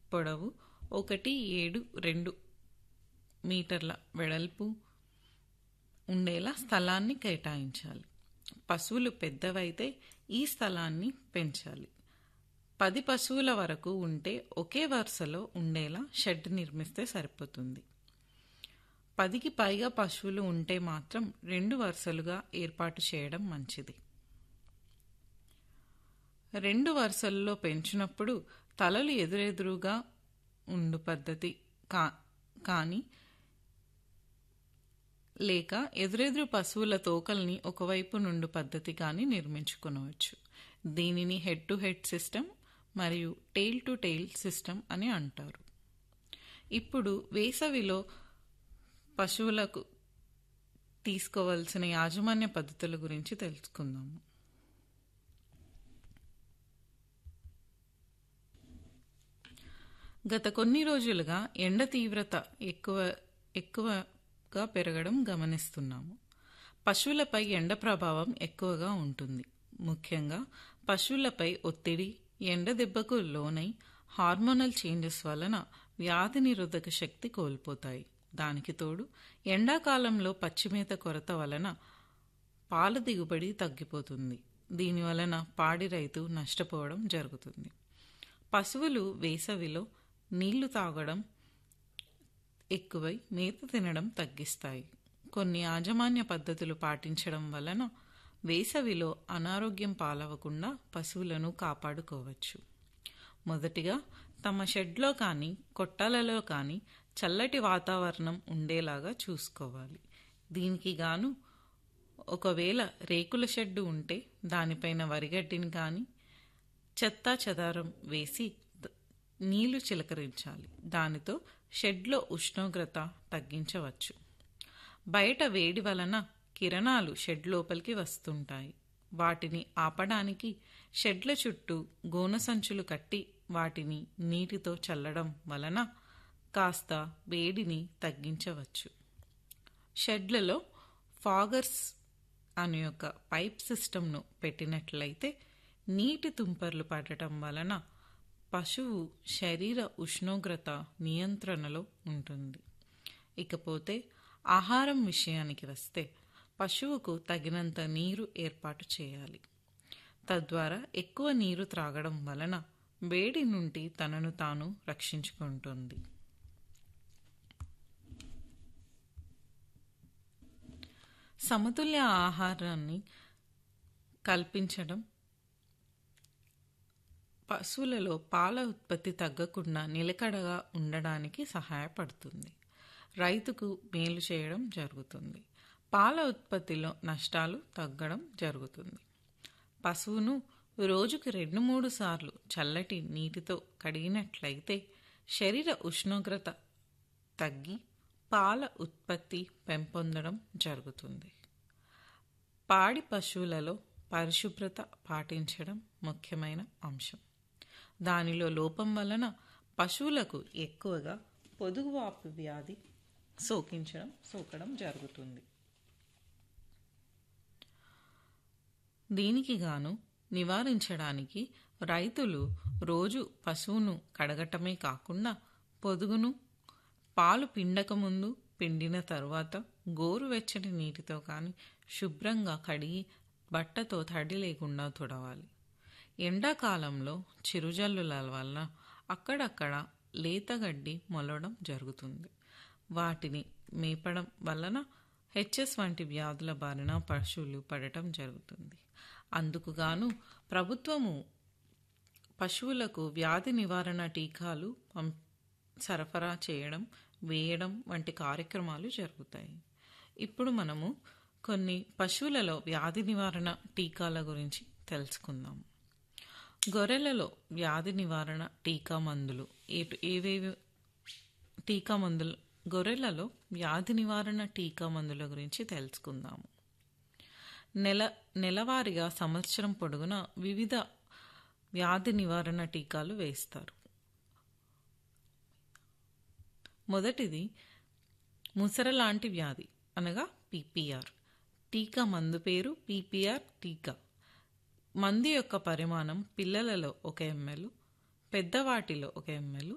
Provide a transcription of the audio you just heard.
పొడవు ఒకటి ఏడు రెండు మీటర్ల వెడల్పు ఉండేలా స్థలాన్ని కేటాయించాలి పశువులు పెద్దవైతే ఈ స్థలాన్ని పెంచాలి పది పశువుల వరకు ఉంటే ఒకే వరుసలో ఉండేలా షెడ్ నిర్మిస్తే సరిపోతుంది పదికి పైగా పశువులు ఉంటే మాత్రం రెండు వరుసలుగా ఏర్పాటు చేయడం మంచిది రెండు వరుసల్లో పెంచినప్పుడు తలలు ఎదురెదురుగా ఉండు పద్ధతి కా కానీ లేక ఎదురెదురు పశువుల తోకల్ని ఒకవైపు నుండి పద్ధతి కానీ నిర్మించుకునవచ్చు దీనిని హెడ్ టు హెడ్ సిస్టమ్ మరియు టెయిల్ టు టెయిల్ సిస్టమ్ అని అంటారు ఇప్పుడు వేసవిలో పశువులకు తీసుకోవాల్సిన యాజమాన్య పద్ధతుల గురించి తెలుసుకుందాము గత కొన్ని రోజులుగా ఎండ తీవ్రత ఎక్కువ ఎక్కువగా పెరగడం గమనిస్తున్నాము పశువులపై ఎండ ప్రభావం ఎక్కువగా ఉంటుంది ముఖ్యంగా పశువులపై ఒత్తిడి ఎండ దెబ్బకు లోనై హార్మోనల్ చేంజెస్ వలన వ్యాధి నిరోధక శక్తి కోల్పోతాయి దానికి తోడు ఎండాకాలంలో పచ్చిమేత కొరత వలన పాల దిగుబడి తగ్గిపోతుంది దీని వలన పాడి రైతు నష్టపోవడం జరుగుతుంది పశువులు వేసవిలో నీళ్లు తాగడం ఎక్కువై మేత తినడం తగ్గిస్తాయి కొన్ని యాజమాన్య పద్ధతులు పాటించడం వలన వేసవిలో అనారోగ్యం పాలవకుండా పశువులను కాపాడుకోవచ్చు మొదటిగా తమ షెడ్లో కానీ కొట్టాలలో కానీ చల్లటి వాతావరణం ఉండేలాగా చూసుకోవాలి దీనికి గాను ఒకవేళ రేకుల షెడ్డు ఉంటే దానిపైన వరిగడ్డిని కానీ చెత్తా చెదారం వేసి నీళ్లు చిలకరించాలి దానితో షెడ్లో ఉష్ణోగ్రత తగ్గించవచ్చు బయట వేడి వలన కిరణాలు షెడ్ లోపలికి వస్తుంటాయి వాటిని ఆపడానికి షెడ్ల చుట్టూ గోన సంచులు కట్టి వాటిని నీటితో చల్లడం వలన కాస్త వేడిని తగ్గించవచ్చు షెడ్లలో ఫాగర్స్ అనే ఒక పైప్ సిస్టమ్ను పెట్టినట్లయితే నీటి తుంపర్లు పడటం వలన పశువు శరీర ఉష్ణోగ్రత నియంత్రణలో ఉంటుంది ఇకపోతే ఆహారం విషయానికి వస్తే పశువుకు తగినంత నీరు ఏర్పాటు చేయాలి తద్వారా ఎక్కువ నీరు త్రాగడం వలన వేడి నుండి తనను తాను రక్షించుకుంటుంది సమతుల్య ఆహారాన్ని కల్పించడం పశువులలో పాల ఉత్పత్తి తగ్గకుండా నిలకడగా ఉండడానికి సహాయపడుతుంది రైతుకు మేలు చేయడం జరుగుతుంది పాల ఉత్పత్తిలో నష్టాలు తగ్గడం జరుగుతుంది పశువును రోజుకు రెండు మూడు సార్లు చల్లటి నీటితో కడిగినట్లయితే శరీర ఉష్ణోగ్రత తగ్గి పాల ఉత్పత్తి పెంపొందడం జరుగుతుంది పాడి పశువులలో పరిశుభ్రత పాటించడం ముఖ్యమైన అంశం దానిలో లోపం వలన పశువులకు ఎక్కువగా పొదుగువాపు వ్యాధి సోకించడం సోకడం జరుగుతుంది దీనికి గాను నివారించడానికి రైతులు రోజు పశువును కడగటమే కాకుండా పొదుగును పాలు పిండక ముందు పిండిన తరువాత గోరువెచ్చని నీటితో కానీ శుభ్రంగా కడిగి బట్టతో తడి లేకుండా తుడవాలి ఎండాకాలంలో చిరుజల్లుల వల్ల అక్కడక్కడ లేతగడ్డి మొలవడం జరుగుతుంది వాటిని మేపడం వలన హెచ్ఎస్ వంటి వ్యాధుల బారిన పశువులు పడటం జరుగుతుంది అందుకుగాను ప్రభుత్వము పశువులకు వ్యాధి నివారణ టీకాలు సరఫరా చేయడం వేయడం వంటి కార్యక్రమాలు జరుగుతాయి ఇప్పుడు మనము కొన్ని పశువులలో వ్యాధి నివారణ టీకాల గురించి తెలుసుకుందాం గొర్రెలలో వ్యాధి నివారణ టీకా మందులు ఏవేవి టీకా మందులు గొర్రెలలో వ్యాధి నివారణ టీకా మందుల గురించి తెలుసుకుందాము నెల నెలవారీగా సంవత్సరం పొడుగున వివిధ వ్యాధి నివారణ టీకాలు వేస్తారు మొదటిది ముసర లాంటి వ్యాధి అనగా పీపీఆర్ టీకా మందు పేరు పీపీఆర్ టీకా మందు యొక్క పరిమాణం పిల్లలలో ఒక ఎంఎల్ పెద్దవాటిలో ఒక ఎంఎల్